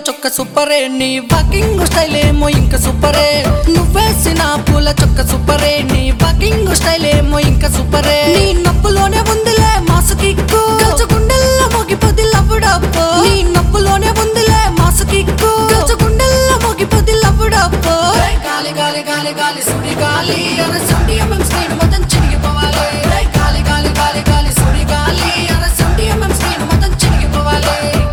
చొక్క సూపరే నీ walking style ఏమో ఇంకా సూపరే నువ్వేసిన పూల చొక్క సూపరే నీ వాకింగ్ స్టైల్ ఏమో ఇంకా సూపరే నీ నప్పులోనే ఉందిలే మాసు కిక్కు గల్చు గుండెల్లో మోగిపోది లవ్వుడప్పు నీ నప్పులోనే ఉందిలే మాసు కిక్కు గల్చు గుండెల్లో మోగిపోది లవ్వుడప్పు గాలి గాలి గాలి గాలి సుడి గాలి అర సండి ఎంఎం స్క్రీన్ మొత్తం చిరిగిపోవాలి ఏయ్ గాలి గాలి గాలి గాలి సుడి గాలి అర సండి ఎంఎం స్క్రీన్ మొత్తం చిరిగిపోవాలి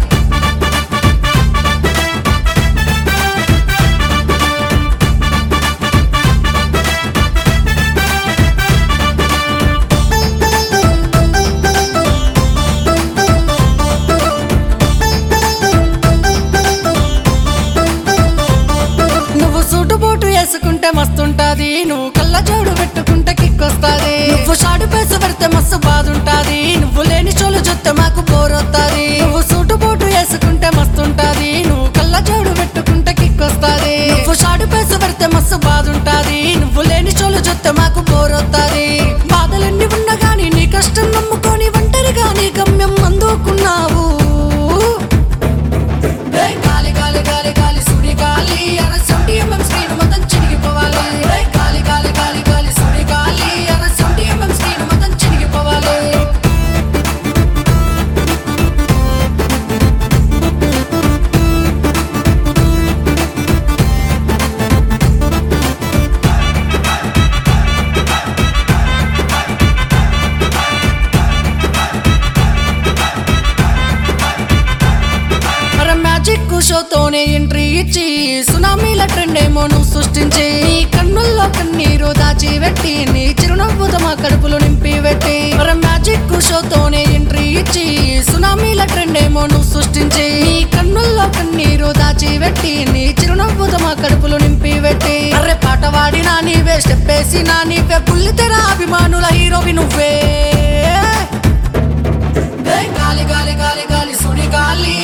నువ్వు సూటు బూటు వేసుకుంటే మస్తుంటాది నువ్వు కళ్ళ జోడు పెట్టుకుంటే కిక్కొస్తాది నువ్వు షాడు పేసు పెడితే మస్తు బాదుంటాది నువ్వు లేని చోలు చూస్తే మాకు పోరొస్తాది నువ్వు సూటు బూటు వేసుకుంటే మస్తుంటాది నువ్వు కళ్ళ జోడు పెట్టుకుంటే కిక్కొస్తాది నువ్వు షాడు పేసు పెడితే మస్తు బాదుంటాది నువ్వు లేని చోలు చూస్తే మాకు పోరొస్తాది బాధలన్నీ ఉన్నా గానీ నీ కష్టం నమ్ముకొని ఒంటరిగా నీ గమ్యం అందుకున్నావు ఏయ్ గాలి గాలి గాలి గాలి సుడి గాలి అర సౌండి ఎంఎం స్క్రీన్ మొత్తం చిరిగిపోవాలి ఏయ్ గాలి గాలి గాలి గాలి సుడి గాలి అర సౌండి ఎంఎం స్క్రీన్ మొత్తం చిరిగిపోవాలి అరే మ్యాజిక్ షోతోనే ఎంట్రీ ఇచ్చి సునామీల ట్రెండ్ ఏమో నువ్వు సృష్టించి నీ కన్నుల్లో కన్నీరు దాచి పెట్టి నీ చిరునవ్వుతో మా కడుపులు నింపి పెట్టి అరే మ్యాజిక్ షోతోనే ఎంట్రీ ఇచ్చి సునామీల ట్రెండ్ ఏమో నువ్వు సృష్టించి నీ కన్నుల్లో కన్నీరు దాచి పెట్టి నీ చిరునవ్వుతో మా కడుపులు నింపి పెట్టి అరే పాట వాడినా నీవే స్టెప్ వేసినా నీవే బుల్లితెర అభిమానుల హీరోవి నువ్వే ఏయ్ గాలి గాలి గాలి గాలి సుడి గాలి